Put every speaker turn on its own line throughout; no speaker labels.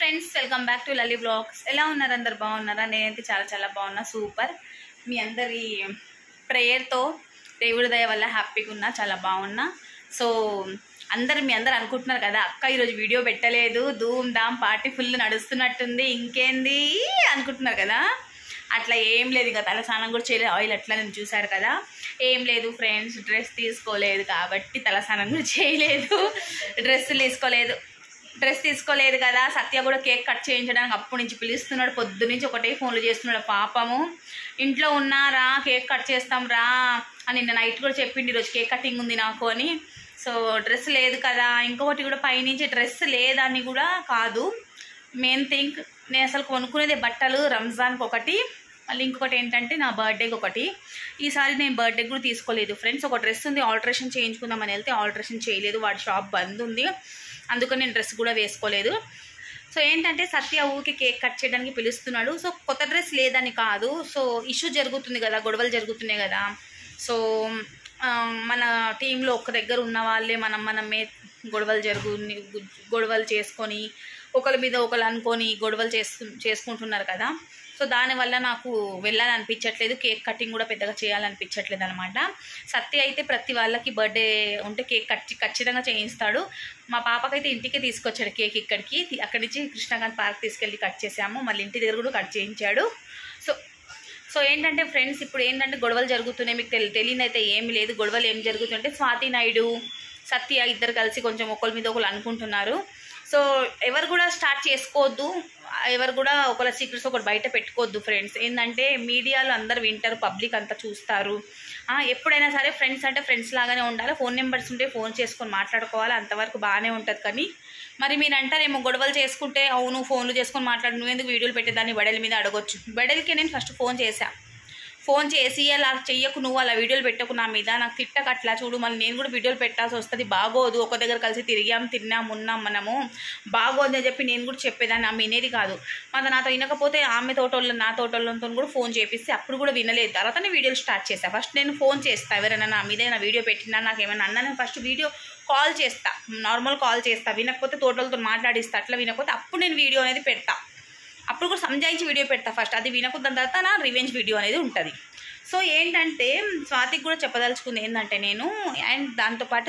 friends welcome back to Lali blogs ఎలా ఉన్నారు అందరు బాగున్నారా నేనైతే చాలా చాలా బాగున్నా సూపర్ మీ అందరి ప్రేయర్తో దేవుడి దయ వల్ల హ్యాపీగా ఉన్నా చాలా బాగున్నా సో అందరు మీ అందరు అనుకుంటున్నారు కదా అక్క ఈరోజు వీడియో పెట్టలేదు ధూమ్ ధామ్ పార్టీ ఫుల్ నడుస్తున్నట్టుంది ఇంకేంది అనుకుంటున్నారు కదా అట్లా ఏం లేదు ఇక తల స్నానం కూడా చేయలేదు ఆయిల్ అట్లా నేను చూశారు కదా ఏం లేదు ఫ్రెండ్స్ డ్రెస్ తీసుకోలేదు కాబట్టి తల స్నానం కూడా చేయలేదు డ్రెస్ తీసుకోలేదు డ్రెస్ తీసుకోలేదు కదా సత్య కూడా కేక్ కట్ చేయించడానికి అప్పటి నుంచి పిలుస్తున్నాడు పొద్దు నుంచి ఒకటే ఫోన్లు చేస్తున్నాడు పాపము ఇంట్లో ఉన్నారా కేక్ కట్ చేస్తాం రా అని నిన్న నైట్ కూడా చెప్పిండి ఈరోజు కేక్ కటింగ్ ఉంది నాకు అని సో డ్రెస్ లేదు కదా ఇంకొకటి కూడా పైనుంచి డ్రెస్ లేదని కూడా కాదు మెయిన్ థింగ్ నేను అసలు కొనుక్కునేది బట్టలు రంజాన్కి ఒకటి మళ్ళీ ఇంకొకటి ఏంటంటే నా బర్త్డేకి ఒకటి ఈసారి నేను బర్త్డేకి కూడా తీసుకోలేదు ఫ్రెండ్స్ ఒక డ్రెస్ ఉంది ఆల్టరేషన్ చేయించుకుందామని వెళ్తే ఆల్టరేషన్ చేయలేదు వాడి షాప్ బంద్ ఉంది అందుకని నేను డ్రెస్ కూడా వేసుకోలేదు సో ఏంటంటే సత్య ఊరికి కేక్ కట్ చేయడానికి పిలుస్తున్నాడు సో కొత్త డ్రెస్ లేదని కాదు సో ఇష్యూ జరుగుతుంది కదా గొడవలు జరుగుతున్నాయి కదా సో ఆ, మన టీంలో ఒక్క దగ్గర ఉన్న వాళ్ళే మనం మనమే గొడవలు జరుగు గొడవలు చేసుకొని ఒకరి మీద ఒకరు అనుకొని గొడవలు చేసుకు చేసుకుంటున్నారు కదా సో దానివల్ల నాకు వెళ్ళాలనిపించట్లేదు కేక్ కటింగ్ కూడా పెద్దగా చేయాలనిపించట్లేదు అనమాట సత్య అయితే ప్రతి వాళ్ళకి బర్త్డే ఉంటే కేక్ కట్ ఖచ్చితంగా చేయిస్తాడు మా పాపకైతే ఇంటికి తీసుకొచ్చాడు కేక్ ఇక్కడికి తి- అక్కడి నుంచి కృష్ణకాంత్ పార్క్ తీసుకెళ్ళి కట్ చేసాము మళ్ళీ ఇంటి దగ్గర కూడా కట్ చేయించాడు సో సో ఏంటంటే ఫ్రెండ్స్ ఇప్పుడు ఏంటంటే గొడవలు జరుగుతున్నాయి మీకు తెలి తెలియదు అయితే ఏమి లేదు గొడవలు ఏం జరుగుతుంటే స్వాతి నాయుడు సత్య ఇద్దరు కలిసి కొంచెం ఒకరి మీద ఒకరు అనుకుంటున్నారు సో ఎవరు కూడా స్టార్ట్ చేసుకోవద్దు ఎవరు కూడా ఒకళ్ళ సీక్రెట్స్ ఒకటి బయట పెట్టుకోవద్దు ఫ్రెండ్స్ ఏంటంటే మీడియాలో అందరు వింటారు పబ్లిక్ అంతా చూస్తారు ఆ, ఎప్పుడైనా సరే ఫ్రెండ్స్ అంటే ఫ్రెండ్స్ లాగానే ఉండాలి ఫోన్ నెంబర్స్ ఉంటే ఫోన్ చేసుకొని మాట్లాడుకోవాలి అంతవరకు బాగానే ఉంటుంది కానీ మరి మీరు అంటారేమో గొడవలు చేసుకుంటే అవును ఫోన్లు చేసుకొని మాట్లాడు నువ్వు ఎందుకు వీడియోలు పెట్టేదాన్ని బడల మీద అడగొచ్చు బడలికి నేను ఫస్ట్ ఫోన్ చేశా ఫోన్ చేసి అలా చెయ్యకు నువ్వు అలా వీడియోలు పెట్టకు నా మీద నాకు తిట్టకు అట్లా చూడు మళ్ళీ నేను కూడా వీడియోలు పెట్టాల్సి వస్తుంది బాగోదు ఒక దగ్గర కలిసి తిరిగాం తిన్నాం ఉన్నాం మనము బాగోదు అని చెప్పి నేను కూడా చెప్పేదాన్ని ఆమె వినేది కాదు మరి నాతో వినకపోతే ఆమె తోటోళ్ళు నా తోటోళ్ళతో కూడా ఫోన్ చేపిస్తే అప్పుడు కూడా వినలేదు తర్వాత నేను వీడియోలు స్టార్ట్ చేస్తా ఫస్ట్ నేను ఫోన్ చేస్తా ఎవరైనా నా మీద ఏమైనా వీడియో పెట్టినా నాకు ఏమైనా అన్నా నేను ఫస్ట్ వీడియో కాల్ చేస్తా నార్మల్ కాల్ చేస్తా వినకపోతే తోటలతో మాట్లాడిస్తా అట్లా వినకపోతే అప్పుడు నేను వీడియో అనేది పెడతా అప్పుడు కూడా సంజాయించి వీడియో పెడతా ఫస్ట్ అది వినకున్న తర్వాత నా రివెంజ్ వీడియో అనేది ఉంటుంది సో ఏంటంటే స్వాతికి కూడా చెప్పదలుచుకుంది ఏంటంటే నేను అండ్ దాంతోపాటు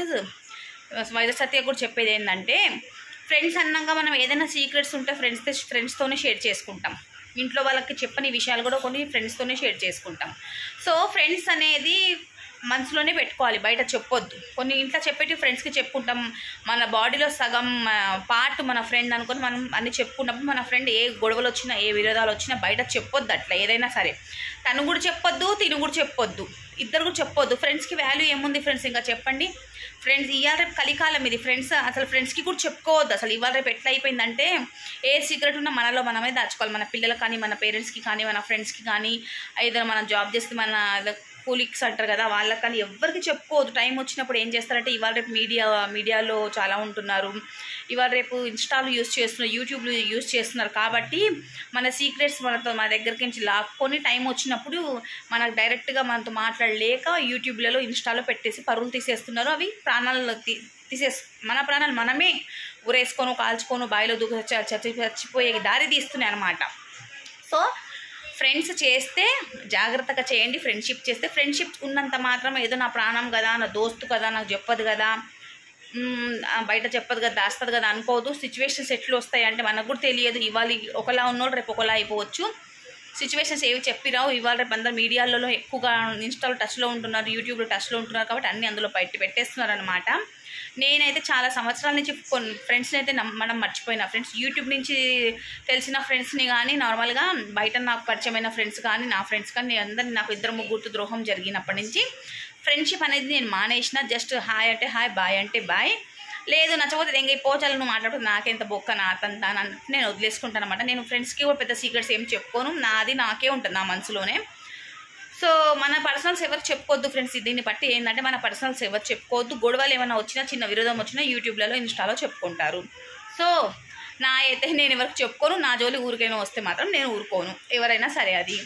వైద్య సత్య కూడా చెప్పేది ఏంటంటే ఫ్రెండ్స్ అన్నాక మనం ఏదైనా సీక్రెట్స్ ఉంటే ఫ్రెండ్స్తో ఫ్రెండ్స్తోనే షేర్ చేసుకుంటాం ఇంట్లో వాళ్ళకి చెప్పని విషయాలు కూడా కొన్ని ఫ్రెండ్స్తోనే షేర్ చేసుకుంటాం సో ఫ్రెండ్స్ అనేది మనసులోనే పెట్టుకోవాలి బయట చెప్పొద్దు కొన్ని ఇంట్లో చెప్పేటి ఫ్రెండ్స్కి చెప్పుకుంటాం మన బాడీలో సగం పార్ట్ మన ఫ్రెండ్ అనుకొని మనం అన్ని చెప్పుకున్నప్పుడు మన ఫ్రెండ్ ఏ గొడవలు వచ్చినా ఏ విరోధాలు వచ్చినా బయట చెప్పొద్దు అట్లా ఏదైనా సరే తను కూడా చెప్పొద్దు తిను కూడా చెప్పొద్దు ఇద్దరు కూడా చెప్పొద్దు ఫ్రెండ్స్కి వాల్యూ ఏముంది ఫ్రెండ్స్ ఇంకా చెప్పండి ఫ్రెండ్స్ ఇవాళ రేపు కలికాలం ఇది ఫ్రెండ్స్ అసలు ఫ్రెండ్స్కి కూడా చెప్పుకోవద్దు అసలు ఇవాళ రేపు ఎట్లా అయిపోయిందంటే ఏ సీక్రెట్ ఉన్నా మనలో మనమే దాచుకోవాలి మన పిల్లలకు కానీ మన పేరెంట్స్కి కానీ మన ఫ్రెండ్స్కి కానీ ఏదైనా మనం జాబ్ చేస్తే మన కూలిక్స్ అంటారు కదా వాళ్ళకి కానీ ఎవరికి చెప్పుకోవద్దు టైం వచ్చినప్పుడు ఏం చేస్తారంటే ఇవాళ రేపు మీడియా మీడియాలో చాలా ఉంటున్నారు ఇవాళ రేపు ఇన్స్టాలు యూస్ చేస్తున్నారు యూట్యూబ్లు యూస్ చేస్తున్నారు కాబట్టి మన సీక్రెట్స్ మనతో మన దగ్గరికి నుంచి లాక్కొని టైం వచ్చినప్పుడు మనకు డైరెక్ట్గా మనతో మాట్లాడలేక యూట్యూబ్లలో ఇన్స్టాలో పెట్టేసి పరువులు తీసేస్తున్నారు అవి ప్రాణాలు తీ తీసేస్ మన ప్రాణాలు మనమే ఉరేసుకొని కాల్చుకొని బావిలో దూక చ- చచ్చి చచ్చిపోయే దారి తీస్తున్నాయి అనమాట సో ఫ్రెండ్స్ చేస్తే జాగ్రత్తగా చేయండి ఫ్రెండ్షిప్ చేస్తే ఫ్రెండ్షిప్ ఉన్నంత మాత్రం ఏదో నా ప్రాణం కదా నా దోస్తు కదా నాకు చెప్పదు కదా మ్మ్, ఆ బయట చెప్పదు కదా దాస్తుంది కదా అనుకోవద్దు సిచ్యువేషన్స్ ఎట్లా వస్తాయి అంటే మనకు కూడా తెలియదు ఇవాళ ఒకలా ఉన్నోడు రేపు ఒకలా అయిపోవచ్చు సిచ్యువేషన్స్ ఏవి చెప్పిరావు ఇవాళ రేపు అందరు మీడియాలలో ఎక్కువగా ఇన్స్టాలో టచ్లో ఉంటున్నారు యూట్యూబ్లో టచ్లో ఉంటున్నారు కాబట్టి అన్ని అందులో బయట పెట్టేస్తున్నారు అనమాట నేనైతే చాలా సంవత్సరాల నుంచి కొన్ని ఫ్రెండ్స్ని అయితే నమ్- మనం మర్చిపోయిన ఫ్రెండ్స్ యూట్యూబ్ నుంచి తెలిసిన ఫ్రెండ్స్ని కానీ నార్మల్గా బయట నాకు పరిచయమైన ఫ్రెండ్స్ కానీ నా ఫ్రెండ్స్ కానీ నేను అందరినీ నాకు ఇద్దరు ముగ్గురు ద్రోహం జరిగినప్పటి నుంచి ఫ్రెండ్షిప్ అనేది నేను మానేసిన జస్ట్ హాయ్ అంటే హాయ్ బాయ్ అంటే బాయ్ లేదు నచ్చకపోతే ఎంగై పోచాలి నువ్వు మాట్లాడుతూ నాకెంత బొక్క నా తంత అని అన్నట్టు నేను వదిలేసుకుంటాను అనమాట నేను ఫ్రెండ్స్కి కూడా పెద్ద సీక్రెట్స్ ఏం చెప్పుకోను నాది నాకే ఉంటుంది నా మనసులోనే సో మన పర్సనల్స్ ఎవరు చెప్పుకోవద్దు ఫ్రెండ్స్ దీన్ని బట్టి ఏంటంటే మన పర్సనల్స్ ఎవరు చెప్పుకోవద్దు గొడవలు ఏమైనా వచ్చినా చిన్న విరోధం వచ్చినా యూట్యూబ్లలో ఇన్స్టాలో చెప్పుకుంటారు సో నా అయితే నేను ఎవరికి చెప్పుకోను నా జోలి ఊరికైనా వస్తే మాత్రం నేను ఊరుకోను ఎవరైనా సరే అది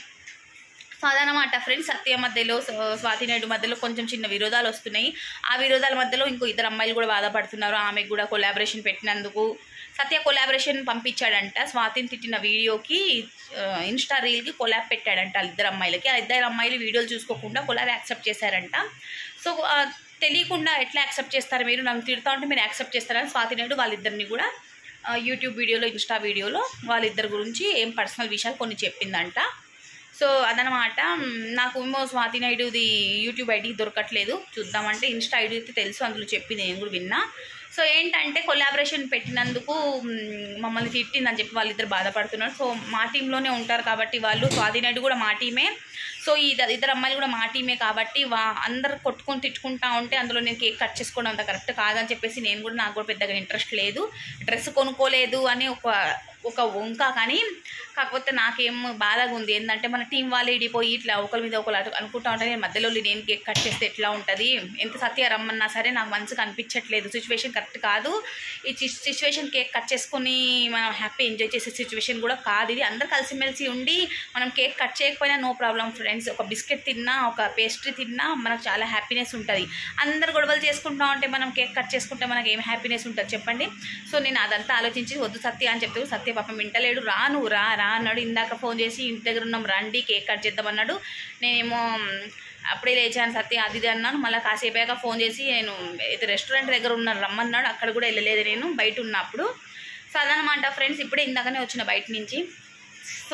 సో అదనమాట ఫ్రెండ్స్ సత్య మధ్యలో స్వ- స్వాతి నాయుడు మధ్యలో కొంచెం చిన్న విరోధాలు వస్తున్నాయి ఆ విరోధాల మధ్యలో ఇంకో ఇద్దరు అమ్మాయిలు కూడా బాధపడుతున్నారు ఆమెకు కూడా కొలాబరేషన్ పెట్టినందుకు సత్య కొలాబరేషన్ పంపించాడంట స్వాతిని తిట్టిన వీడియోకి ఆ, ఇన్స్టా రీల్కి కొలాబ్ పెట్టాడంట ఆ ఇద్దరు అమ్మాయిలకి ఆ ఇద్దరు అమ్మాయిలు వీడియోలు చూసుకోకుండా కొలాబ్ యాక్సెప్ట్ చేశారంట సో ఆ, తెలియకుండా ఎట్లా యాక్సెప్ట్ చేస్తారు మీరు నన్ను తిడతా ఉంటే మీరు యాక్సెప్ట్ చేస్తారని స్వాతి నాయుడు వాళ్ళిద్దరిని కూడా ఆ, యూట్యూబ్ వీడియోలో ఇన్స్టా వీడియోలో వాళ్ళిద్దరి గురించి ఏం పర్సనల్ విషయాలు కొన్ని చెప్పిందంట సో అదనమాట మ్, నాకు ఏమో స్వాతి నాయుడుది యూట్యూబ్ ఐడి దొరకట్లేదు చూద్దామంటే ఇన్స్టా ఐడి అయితే తెలుసు అందులో చెప్పింది నేను కూడా విన్నా సో ఏంటంటే కొలాబరేషన్ పెట్టినందుకు మ్, మమ్మల్ని తిట్టిందని చెప్పి వాళ్ళిద్దరు బాధపడుతున్నారు సో మా టీంలోనే ఉంటారు కాబట్టి వాళ్ళు స్వాతి నాయుడు కూడా మా టీమే సో ఈ ఇద్దరు ఇద్దరు అమ్మాయిలు కూడా మా టీమే కాబట్టి వా అందరు కొట్టుకొని తిట్టుకుంటా ఉంటే అందులో నేను కేక్ కట్ చేసుకోవడం అంత కరెక్ట్ కాదని చెప్పేసి నేను కూడా నాకు కూడా పెద్దగా ఇంట్రెస్ట్ లేదు డ్రెస్ కొనుక్కోలేదు అని ఒక ఒక వంక కానీ కాకపోతే నాకేం బాధగా ఉంది ఏంటంటే మన టీం వాళ్ళే ఇడిపోయి ఇట్లా ఒకరి మీద ఒకరు అటు అనుకుంటా ఉంటే నేను మధ్యలో నేను కేక్ కట్ చేస్తే ఎట్లా ఉంటుంది ఎంత సత్య రమ్మన్నా సరే నాకు మనసుకు అనిపించట్లేదు సిచ్యువేషన్ కరెక్ట్ కాదు ఈ సిచ్యువేషన్ కేక్ కట్ చేసుకొని మనం హ్యాపీ ఎంజాయ్ చేసే సిచ్యువేషన్ కూడా కాదు ఇది అందరు కలిసిమెలిసి ఉండి మనం కేక్ కట్ చేయకపోయినా నో ప్రాబ్లం ఫ్రెండ్స్ ఒక బిస్కెట్ తిన్నా ఒక పేస్ట్రీ తిన్నా మనకు చాలా హ్యాపీనెస్ ఉంటుంది అందరు గొడవలు చేసుకుంటా ఉంటే మనం కేక్ కట్ చేసుకుంటే మనకి ఏం హ్యాపీనెస్ ఉంటుంది చెప్పండి సో నేను అదంతా ఆలోచించి వద్దు సత్య అని చెప్తే సత్య పాపం వింటలేడు రా నువ్వు రా రా అన్నాడు ఇందాక ఫోన్ చేసి ఇంటి దగ్గర ఉన్నాం రండి కేక్ కట్ చేద్దామన్నాడు నేనేమో మ్, అప్పుడే లేచాను సత్య అది ఇది అన్నాను మళ్ళీ కాసేపాక ఫోన్ చేసి నేను ఇది రెస్టారెంట్ దగ్గర ఉన్న రమ్మన్నాడు అక్కడ కూడా వెళ్ళలేదు నేను బయట ఉన్నప్పుడు సో అదనమాట ఫ్రెండ్స్ ఇప్పుడే ఇందాకనే వచ్చిన బయట నుంచి సో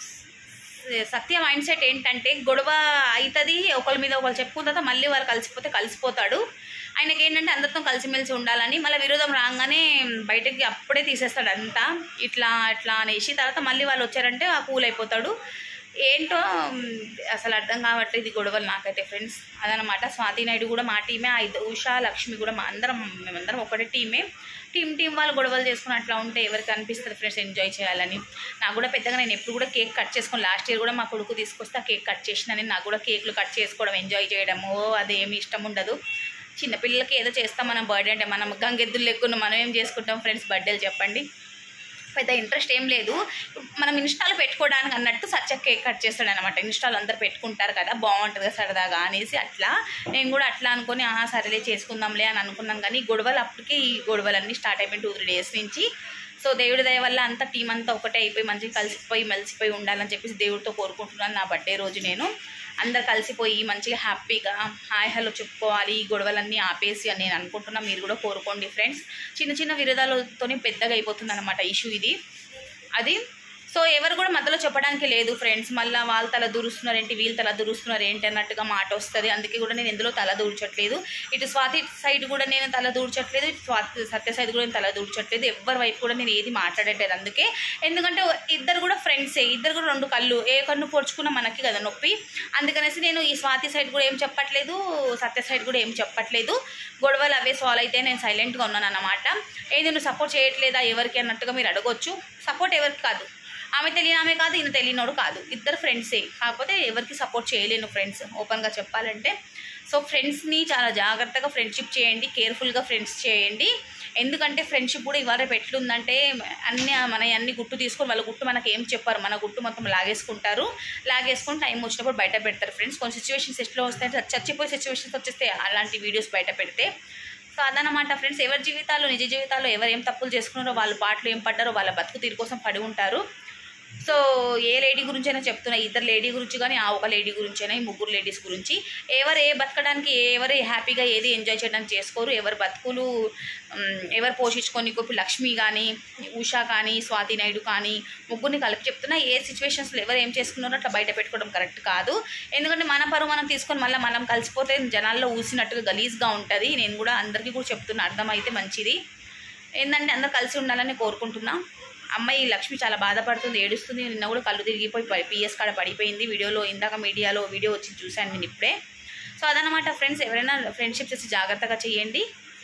సత్య మైండ్ సెట్ ఏంటంటే గొడవ అవుతుంది ఒకరి మీద ఒకరు చెప్పుకున్న తర్వాత మళ్ళీ వారు కలిసిపోతే కలిసిపోతాడు ఆయనకి ఏంటంటే అందరితో కలిసిమెలిసి ఉండాలని మళ్ళీ విరోధం రాగానే బయటకి అప్పుడే తీసేస్తాడు అంతా ఇట్లా ఇట్లా అనేసి తర్వాత మళ్ళీ వాళ్ళు వచ్చారంటే ఆ కూల్ అయిపోతాడు ఏంటో మ్, అసలు అర్థం కావట్లేదు ఇది గొడవలు నాకైతే ఫ్రెండ్స్ అదనమాట స్వాతి నాయుడు కూడా మా టీమే ఆ ఇద్దరు ఉషా లక్ష్మి కూడా మా అందరం మేమందరం ఒకటే టీమే టీం టీం వాళ్ళు గొడవలు చేసుకుని అట్లా ఉంటే ఎవరికి అనిపిస్తుంది ఫ్రెండ్స్ ఎంజాయ్ చేయాలని నాకు కూడా పెద్దగా నేను ఎప్పుడు కూడా కేక్ కట్ చేసుకొని లాస్ట్ ఇయర్ కూడా మా కొడుకు తీసుకొస్తే ఆ కేక్ కట్ చేసిన నాకు కూడా కేక్లు కట్ చేసుకోవడం ఎంజాయ్ చేయడము అదేమి ఇష్టం ఉండదు చిన్నపిల్లలకి ఏదో చేస్తాం మనం బర్త్డే అంటే మనం గంగెద్దులు లెక్కున్న మనం ఏం చేసుకుంటాం ఫ్రెండ్స్ బర్త్డేలు చెప్పండి పెద్ద ఇంట్రెస్ట్ ఏం లేదు మనం ఇన్స్టాలో పెట్టుకోవడానికి అన్నట్టు సచ్చ కేక్ కట్ చేస్తాడు అనమాట ఇన్స్టాలో అందరు పెట్టుకుంటారు కదా బాగుంటుంది కదా సరదాగా అనేసి అట్లా నేను కూడా అట్లా అనుకొని ఆహా సరేలే చేసుకుందాంలే అని అనుకున్నాను కానీ ఈ గొడవలు అప్పటికి ఈ గొడవలన్నీ స్టార్ట్ అయిపోయి టూ త్రీ డేస్ నుంచి సో దేవుడి దయ వల్ల అంతా టీం అంతా ఒకటే అయిపోయి మంచిగా కలిసిపోయి మెలిసిపోయి ఉండాలని చెప్పేసి దేవుడితో కోరుకుంటున్నాను నా బర్త్డే రోజు నేను అందరు కలిసిపోయి మంచిగా హ్యాపీగా హాయ్ హలో చెప్పుకోవాలి ఈ గొడవలన్నీ ఆపేసి అని నేను అనుకుంటున్నా మీరు కూడా కోరుకోండి ఫ్రెండ్స్ చిన్న చిన్న విరోధాలతోనే పెద్దగా అయిపోతుంది అనమాట ఇష్యూ ఇది అది సో ఎవరు కూడా మధ్యలో చెప్పడానికి లేదు ఫ్రెండ్స్ మళ్ళీ వాళ్ళు తల దూరుస్తున్నారు ఏంటి వీళ్ళు తల దూరుస్తున్నారు ఏంటి అన్నట్టుగా మాట వస్తుంది అందుకే కూడా నేను ఎందులో తల దూర్చట్లేదు ఇటు స్వాతి సైడ్ కూడా నేను తల దూర్చట్లేదు ఇటు స్వాతి సత్య సైడ్ కూడా నేను తల దూర్చట్లేదు ఎవరి వైపు కూడా నేను ఏది మాట్లాడట్లేదు అందుకే ఎందుకంటే ఇద్దరు కూడా ఫ్రెండ్సే ఇద్దరు కూడా రెండు కళ్ళు ఏ కన్ను పొడుచుకున్నా మనకి కదా నొప్పి అందుకనేసి నేను ఈ స్వాతి సైడ్ కూడా ఏం చెప్పట్లేదు సత్య సైడ్ కూడా ఏం చెప్పట్లేదు గొడవలు అవే సాల్వ్ అయితే నేను సైలెంట్గా ఉన్నాను అన్నమాట ఏది నువ్వు సపోర్ట్ చేయట్లేదా ఎవరికి అన్నట్టుగా మీరు అడగొచ్చు సపోర్ట్ ఎవరికి కాదు ఆమె తెలియని ఆమె కాదు ఈయన తెలియనోడు కాదు ఇద్దరు ఫ్రెండ్సే కాకపోతే ఎవరికి సపోర్ట్ చేయలేను ఫ్రెండ్స్ ఓపెన్గా చెప్పాలంటే సో ఫ్రెండ్స్ని చాలా జాగ్రత్తగా ఫ్రెండ్షిప్ చేయండి కేర్ఫుల్గా ఫ్రెండ్స్ చేయండి ఎందుకంటే ఫ్రెండ్షిప్ కూడా ఇవాళ రేపు ఎట్లుందంటే అన్ని మన అన్ని గుట్టు తీసుకొని వాళ్ళ గుట్టు మనకి ఏం చెప్పారు మన గుట్టు మొత్తం లాగేసుకుంటారు లాగేసుకొని టైం వచ్చినప్పుడు బయట పెడతారు ఫ్రెండ్స్ కొన్ని సిచ్యువేషన్స్ ఎట్లా వస్తాయంటే చచ్చిపోయే సిచ్యువేషన్స్ వచ్చేస్తే అలాంటి వీడియోస్ బయట పెడితే సో అదనమాట ఫ్రెండ్స్ ఎవరి జీవితాల్లో నిజ జీవితాల్లో ఎవరు ఏం తప్పులు చేసుకున్నారో వాళ్ళ పాటలు ఏం పడ్డారో వాళ్ళ బతుకు తీరు కోసం పడి ఉంటారు సో ఏ లేడీ గురించి అయినా చెప్తున్నా ఇద్దరు లేడీ గురించి కానీ ఆ ఒక లేడీ గురించి అయినా ఈ ముగ్గురు లేడీస్ గురించి ఎవరు ఏ బతకడానికి ఎవరు హ్యాపీగా ఏది ఎంజాయ్ చేయడానికి చేసుకోరు ఎవరు బతుకులు మ్, ఎవరు పోషించుకొని ఇప్పుడు లక్ష్మి కానీ ఉషా కానీ స్వాతి నాయుడు కానీ ముగ్గురిని కలిపి చెప్తున్నా ఏ సిచ్యువేషన్స్లో ఎవరు ఏం చేసుకున్నారో అట్లా బయట పెట్టుకోవడం కరెక్ట్ కాదు ఎందుకంటే మన పరువు మనం తీసుకొని మళ్ళీ మనం కలిసిపోతే జనాల్లో ఊసినట్టుగా గలీజ్గా ఉంటుంది నేను కూడా అందరికీ కూడా చెప్తున్నా అర్థమైతే మంచిది ఏంటంటే అందరు కలిసి ఉండాలని కోరుకుంటున్నా అమ్మాయి లక్ష్మి చాలా బాధపడుతుంది ఏడుస్తుంది నిన్న కూడా కళ్ళు తిరిగిపోయి పిఎస్ కాడ పడిపోయింది వీడియోలో ఇందాక మీడియాలో వీడియో వచ్చి చూశాను నేను ఇప్పుడే సో అదనమాట ఫ్రెండ్స్ ఎవరైనా ఫ్రెండ్షిప్ చేసి జాగ్రత్తగా చేయండి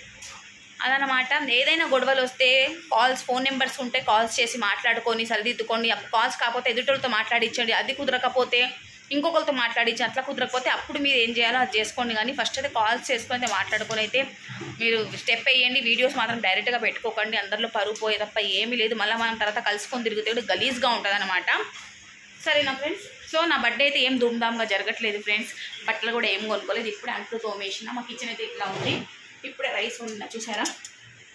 అదనమాట ఏదైనా గొడవలు వస్తే కాల్స్ ఫోన్ నెంబర్స్ ఉంటే కాల్స్ చేసి మాట్లాడుకొని సరిదిద్దుకోండి కాల్స్ కాకపోతే ఎదుటోళ్ళతో మాట్లాడించండి అది కుదరకపోతే ఇంకొకరితో మాట్లాడించి అట్లా కుదరకపోతే అప్పుడు మీరు ఏం చేయాలో అది చేసుకోండి కానీ ఫస్ట్ అయితే కాల్స్ చేసుకొని అయితే మాట్లాడుకొని అయితే మీరు స్టెప్ వేయండి వీడియోస్ మాత్రం డైరెక్ట్గా పెట్టుకోకండి అందరిలో పరుగు పోయే తప్ప ఏమీ లేదు మళ్ళీ మనం తర్వాత కలుసుకొని తిరిగితే కూడా గలీజ్గా ఉంటుంది అనమాట సరేనా ఫ్రెండ్స్ సో నా బర్త్డే అయితే ఏం ధూమ్ధామ్గా జరగట్లేదు ఫ్రెండ్స్ బట్టలు కూడా ఏం కొనుక్కోలేదు ఇప్పుడే అంట్లు తోమేసిన మా కిచెన్ అయితే ఇట్లా ఉంది ఇప్పుడే రైస్ వండిన చూసారా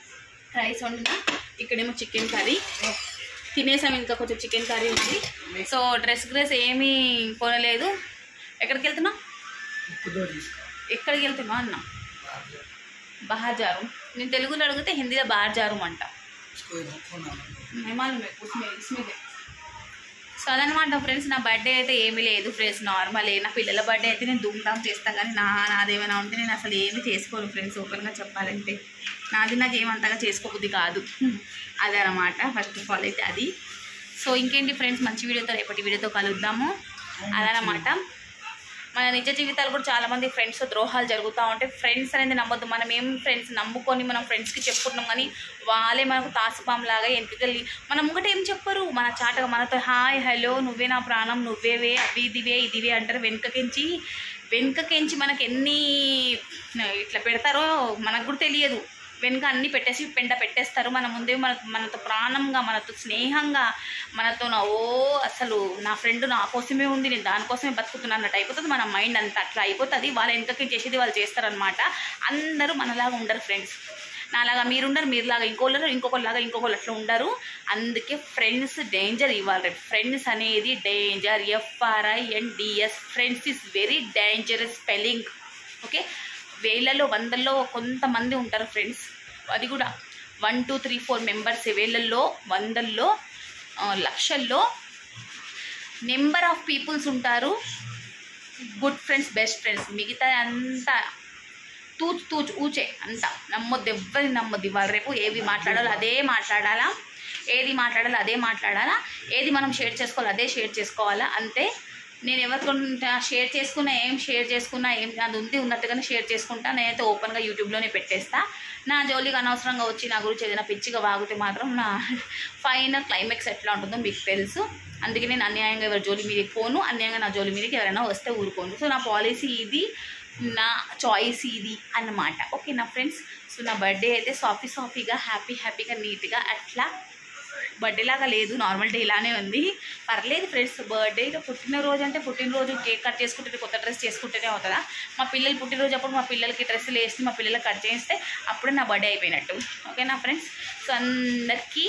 రైస్ వండినా ఇక్కడేమో చికెన్ కర్రీ తినేసాం ఇంకా కొంచెం చికెన్ కర్రీ ఉంది సో డ్రెస్ గ్రెస్ ఏమీ కొనలేదు ఎక్కడికి వెళ్తున్నావు
ఉప్పుతో తీసుకో
ఎక్కడికి వెళ్తున్నావు అన్న బహార్జారు నేను తెలుగులో అడిగితే హిందీలో బహార్జారు అంట
इसको కొన్నాను
మెమాలు ఉస్మే ఇస్మే సో అదనమాట ఫ్రెండ్స్ నా బర్త్డే అయితే ఏమీ లేదు ఫ్రెండ్స్ నార్మల్ నా పిల్లల బర్త్డే అయితే నేను ధూమ్ధామ్ చేస్తాను కానీ నా నాదేమైనా ఉంటే నేను అసలు ఏమీ చేసుకోను ఫ్రెండ్స్ ఓపెన్గా చెప్పాలంటే నాది నాకు ఏమంతగా చేసుకోబుద్ది కాదు అదే అనమాట ఫస్ట్ ఆఫ్ ఆల్ అయితే అది సో ఇంకేంటి ఫ్రెండ్స్ మంచి వీడియోతో రేపటి వీడియోతో కలుద్దాము అదనమాట మన నిజ జీవితాలు కూడా చాలా మంది ఫ్రెండ్స్ ద్రోహాలు జరుగుతూ ఉంటాయి ఫ్రెండ్స్ అనేది నమ్మొద్దు మనం ఏం ఫ్రెండ్స్ నమ్ముకొని మనం ఫ్రెండ్స్కి చెప్పుకుంటున్నాం కానీ వాళ్ళే మనకు తాసుపాం లాగా వెనుకకెళ్ళి మన ముంగట ఏం చెప్పరు మన చాటగా మనతో హాయ్ హలో నువ్వే నా ప్రాణం నువ్వేవే అవి ఇదివే ఇదివే అంటారు వెనుకకించి వెనుకకించి మనకి ఎన్ని ఇట్లా పెడతారో మనకు కూడా తెలియదు వెనుక అన్ని పెట్టేసి పెంట పెట్టేస్తారు మన ముందే మన మనతో ప్రాణంగా మనతో స్నేహంగా మనతో నా ఓ అసలు నా ఫ్రెండ్ నా కోసమే ఉంది నేను దానికోసమే బతుకుతున్నాను అన్నట్టు అయిపోతుంది మన మైండ్ అంతా అట్లా అయిపోతుంది వాళ్ళ వెనుకకి చేసేది వాళ్ళు చేస్తారనమాట అందరూ మనలాగా ఉండరు ఫ్రెండ్స్ నాలాగా మీరుండరు మీరులాగా ఇంకోళ్ళు ఇంకొకరిలాగా ఇంకొకరు అట్లా ఉండరు అందుకే ఫ్రెండ్స్ డేంజర్ ఇవ్వాలి ఫ్రెండ్స్ అనేది danger FRI and DS friends is very dangerous spelling okay వేలలో వందల్లో కొంతమంది ఉంటారు ఫ్రెండ్స్ అది కూడా one two three four members వేలల్లో వందల్లో ఆ, లక్షల్లో నెంబర్ ఆఫ్ పీపుల్స్ ఉంటారు గుడ్ ఫ్రెండ్స్ బెస్ట్ ఫ్రెండ్స్ మిగతా అంతా తూచు తూచు ఊచే అంతా నమ్మొద్దు ఎవ్వరిని నమ్మొద్దు ఇవాళ రేపు ఏవి మాట్లాడాలో అదే మాట్లాడాలా ఏది మాట్లాడాలో అదే మాట్లాడాలా ఏది మనం షేర్ చేసుకోవాలో అదే షేర్ చేసుకోవాలా అంతే నేను ఎవరితో షేర్ చేసుకున్నా ఏం షేర్ చేసుకున్నా ఏం అది ఉంది ఉన్నట్టుగానే షేర్ చేసుకుంటా నేనైతే ఓపెన్గా యూట్యూబ్లోనే పెట్టేస్తా నా జోలికి అనవసరంగా వచ్చి నా గురించి ఏదైనా పిచ్చిగా వాగితే మాత్రం నా ఫైనల్ క్లైమాక్స్ ఎట్లా ఉంటుందో మీకు తెలుసు అందుకే నేను అన్యాయంగా ఎవరి జోలి మీదకి పోను అన్యాయంగా నా జోలి మీదకి ఎవరైనా వస్తే ఊరుకోను సో నా పాలసీ ఇది నా చాయిస్ ఇది అన్నమాట ఓకే నా ఫ్రెండ్స్ సో నా బర్త్డే అయితే సాఫీ సాఫీగా హ్యాపీ హ్యాపీగా నీట్గా అట్లా బర్త్డే లాగా లేదు నార్మల్ డే ఇలానే ఉంది పర్లేదు ఫ్రెండ్స్ బర్త్డే పుట్టినరోజు అంటే పుట్టినరోజు కేక్ కట్ చేసుకుంటే కొత్త డ్రెస్ చేసుకుంటేనే అవుతుందా మా పిల్లలు పుట్టినరోజు అప్పుడు మా పిల్లలకి డ్రెస్సులు వేసి మా పిల్లలకి కట్ చేస్తే అప్పుడే నా బర్త్డే అయిపోయినట్టు ఓకేనా ఫ్రెండ్స్ సో అందరికీ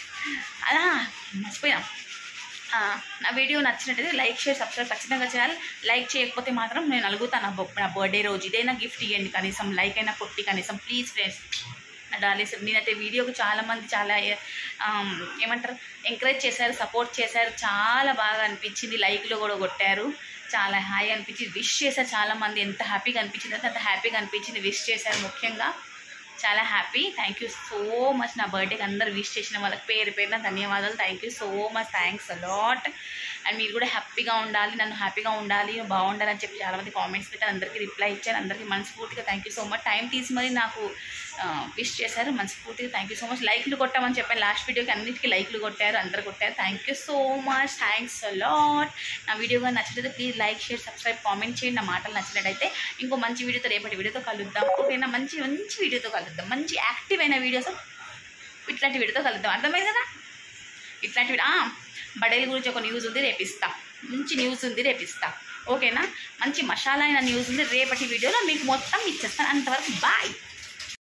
అలా మర్చిపోయినా ఆ, నా వీడియో నచ్చినట్టయితే లైక్ షేర్ సబ్స్క్రైబ్ ఖచ్చితంగా చేయాలి లైక్ చేయకపోతే మాత్రం నేను అడుగుతాను నా బొ- నా బర్త్డే రోజు ఇదైనా గిఫ్ట్ ఇవ్వండి కనీసం లైక్ అయినా కొట్టి కనీసం ప్లీజ్ ఫ్రెండ్స్ నా డార్లింగ్స్ నేనైతే వీడియోకి చాలా మంది చాలా ఆమ్, ఏమంటారు ఎంకరేజ్ చేశారు సపోర్ట్ చేశారు చాలా బాగా అనిపించింది లైక్లో కూడా కొట్టారు చాలా హాయి అనిపించింది విష్ చేశారు చాలా మంది ఎంత హ్యాపీగా అనిపించింది అంటే అంత హ్యాపీగా అనిపించింది విష్ చేశారు ముఖ్యంగా చాలా happy thank you so much నా బర్త్డేకి అందరు విష్ చేసిన వాళ్ళకి పేరు పేరున ధన్యవాదాలు thank you so much thanks a lot and మీరు కూడా హ్యాపీగా ఉండాలి నన్ను హ్యాపీగా ఉండాలి నువ్వు బాగుండాలి అని చెప్పి చాలామంది కామెంట్స్ పెట్టారు అందరికీ రిప్లై ఇచ్చారు అందరికీ మనస్ఫూర్తిగా thank you so much time తీసి మరి నాకు విష్ చేశారు మనస్ఫూర్తిగా థ్యాంక్ యూ సో మచ్ లైక్లు కొట్టామని చెప్పాను లాస్ట్ వీడియోకి అన్నిటికీ లైక్లు కొట్టారు అందరు కొట్టారు thank you so much thanks a lot నా వీడియో కానీ నచ్చినట్లయితే please like share subscribe comment చేయండి నా మాటలు నచ్చినట్టయితే ఇంకో మంచి వీడియోతో రేపటి వీడియోతో కలుద్దాం ఓకేనా మంచి మంచి వీడియోతో కలుద్దాం మంచి యాక్టివ్ అయిన వీడియోస్ ఇట్లాంటి వీడియోతో కలుద్దాం అర్థమైంది కదా ఇట్లాంటి వీడియో బడేల గురించి ఒక న్యూస్ ఉంది రేపిస్తా మంచి న్యూస్ ఉంది రేపిస్తా ఓకేనా మంచి మసాలా అయిన న్యూస్ ఉంది రేపటి వీడియోలో మీకు మొత్తం ఇచ్చేస్తాను అంతవరకు బాయ్